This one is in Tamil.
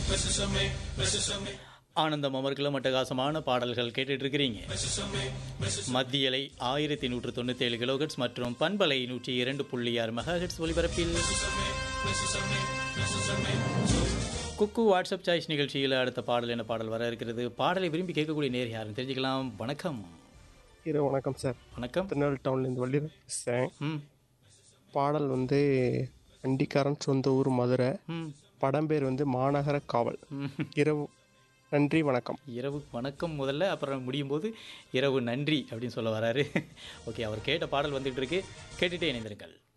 ஆனந்தம் அமர்கலம் அட்டகாசமான பாடல்கள் கேட்டுட்டு இருக்கிறீங்க மத்தியலை ஆயிரத்தி நூற்று தொண்ணூத்தி ஏழு கிலோஹெட்ஸ் மற்றும் பண்பலை நூற்றி இரண்டு புள்ளி ஆறு மெகாஹெட்ஸ் ஒலிபரப்பில் குக்கு வாட்ஸ்அப் சாய்ஸ் நிகழ்ச்சியில் அடுத்த பாடல் என்ன பாடல் வர இருக்கிறது பாடலை விரும்பி கேட்கக்கூடிய நேர் யாருன்னு தெரிஞ்சுக்கலாம் வணக்கம் இரவு வணக்கம் சார் வணக்கம் திருநெல்வேலி டவுன்லேருந்து வள்ளி பேசுகிறேன் ம் பாடல் வந்து வண்டிக்காரன் சொந்த ஊர் மதுரை ம் படம் பேர் வந்து மாநகர காவல் ம் இரவு நன்றி வணக்கம் இரவு வணக்கம் முதல்ல அப்புறம் முடியும் போது இரவு நன்றி அப்படின்னு சொல்ல வராரு ஓகே அவர் கேட்ட பாடல் வந்துட்டு இருக்கு கேட்டுட்டே இணைந்திருங்கள்